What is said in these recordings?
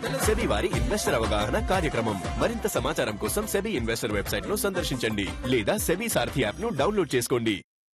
SEBI వారి investor అవగాహన కార్యక్రమం మరింత సమాచారం కోసం సెబీ ఇన్వెస్టర్ వెబ్సైట్ ను సందర్శించండి లేదా సెబీ సారథి యాప్ ను డౌన్లోడ్ చేసుకోండి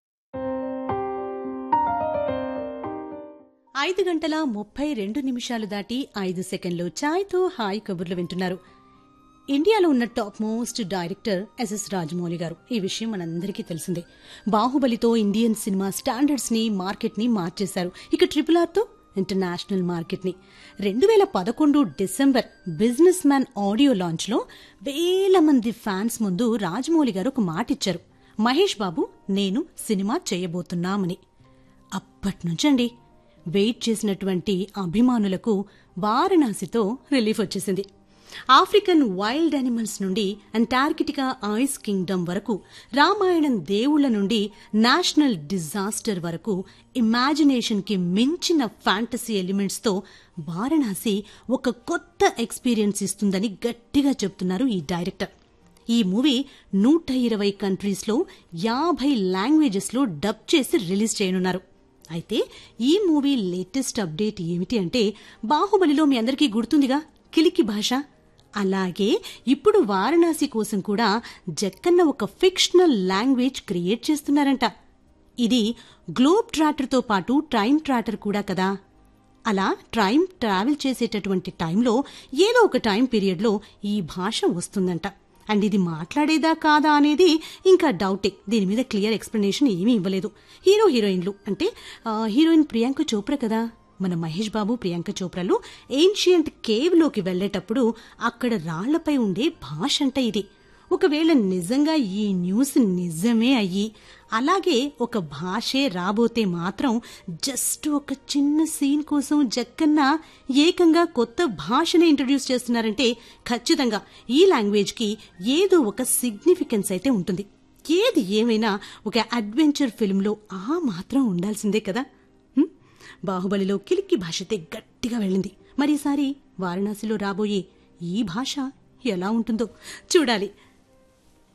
ఐదు గంటల ముప్పై రెండు నిమిషాలు దాటి ఐదు సెకండ్లు ఛాయ్తో హాయ్ కబుర్లు వింటున్నారు ఇండియాలో ఉన్న top most director SS Rajamouli garu ఈ విషయం మనందరికీ తెలిసిందే బాహుబలితో ఇండియన్ సినిమా స్టాండర్డ్స్ ని మార్కెట్ ని మార్చేశారు ఇక ట్రిపుల్ ఆర్తో ఇంటర్నేషనల్ మార్కెట్ ని రెండు వేల పదకొండు December business audio launch లో వేల మంది ఫ్యాన్స్ ముందు రాజమౌళి గారు ఒక మాట ఇచ్చారు మహేష్ బాబు నేను సినిమా చేయబోతున్నామని అప్పట్నుంచండి వెయిట్ చేసినటువంటి అభిమానులకు వారణాసితో రిలీఫ్ వచ్చేసింది ఆఫ్రికన్ వైల్డ్ యానిమల్స్ నుండి అంటార్కిటికా ఐస్ కింగ్డమ్ వరకు రామాయణం దేవుళ్ల నుండి నేషనల్ డిజాస్టర్ వరకు ఇమాజినేషన్ కి మించిన ఫ్యాంటసీ ఎలిమెంట్స్ తో వారణాసి ఒక కొత్త ఎక్స్పీరియన్స్ ఇస్తుందని గట్టిగా చెప్తున్నారు ఈ డైరెక్టర్ ఈ మూవీ నూట ఇరవై కంట్రీస్లో యాభై లాంగ్వేజెస్లో డబ్ చేసి రిలీజ్ చేయనున్నారు అయితే ఈ మూవీ లేటెస్ట్ అప్డేట్ ఏమిటి అంటే బాహుబలిలో మీ అందరికీ గుర్తుందిగా కిలికి భాష అలాగే ఇప్పుడు వారణాసి కోసం కూడా జక్కన్న ఒక ఫిక్షనల్ లాంగ్వేజ్ క్రియేట్ చేస్తున్నారంట ఇది గ్లోబ్ ట్రాటర్తో పాటు టైం ట్రాటర్ కూడా కదా అలా టైం ట్రావెల్ చేసేటటువంటి టైంలో ఏదో ఒక టైం పీరియడ్లో ఈ భాష వస్తుందంట అండ్ ఇది మాట్లాడేదా కాదా అనేది ఇంకా డౌటే దీని మీద క్లియర్ ఎక్స్ప్లెనేషన్ ఏమీ ఇవ్వలేదు హీరో హీరోయిన్లు అంటే ఆ, హీరోయిన్ ప్రియాంక చోప్రా కదా మన మహేష్ బాబు ప్రియాంక చోప్రాలు ఏన్షియంట్ కేవ్లోకి వెళ్లేటప్పుడు అక్కడ రాళ్లపై ఉండే భాష అంట ఇది ఒకవేళ నిజంగా ఈ న్యూస్ నిజమే అయ్యి అలాగే ఒక భాషే రాబోతే మాత్రం జస్ట్ ఒక చిన్న సీన్ కోసం జక్కన్న ఏకంగా కొత్త భాషని ఇంట్రడ్యూస్ చేస్తున్నారంటే ఖచ్చితంగా ఈ లాంగ్వేజ్కి ఏదో ఒక సిగ్నిఫికెన్స్ అయితే ఉంటుంది ఏది ఏమైనా ఒక అడ్వెంచర్ ఫిల్మ్లో ఆ మాత్రం ఉండాల్సిందే కదా హ్మ్? బాహుబలిలో కిలిక్కి భాషతే గట్టిగా వెళ్ళింది మరి ఈసారి వారణాసిలో రాబోయే ఈ భాష ఎలా ఉంటుందో చూడాలి